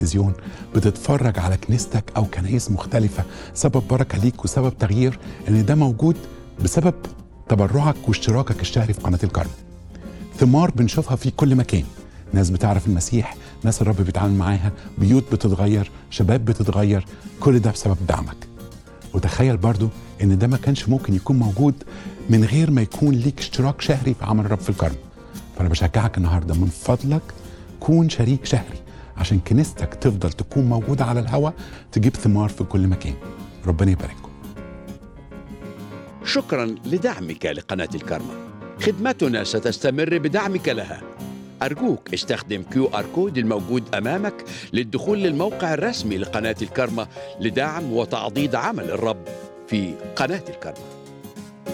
التلفزيون بتتفرج على كنيستك او كنايس مختلفه سبب بركه ليك وسبب تغيير ان ده موجود بسبب تبرعك واشتراكك الشهري في قناه الكرم ثمار بنشوفها في كل مكان ناس بتعرف المسيح ناس الرب بيتعامل معاها بيوت بتتغير شباب بتتغير كل ده بسبب دعمك وتخيل برضو ان ده ما كانش ممكن يكون موجود من غير ما يكون ليك اشتراك شهري في عمل الرب في الكرم فانا بشجعك النهارده من فضلك كون شريك شهري عشان كنيستك تفضل تكون موجوده على الهوا تجيب ثمار في كل مكان ربنا يبارككم شكرا لدعمك لقناة الكرمة خدمتنا ستستمر بدعمك لها أرجوك استخدم كيو آر كود الموجود أمامك للدخول للموقع الرسمي لقناة الكرمة لدعم وتعضيد عمل الرب في قناة الكرمة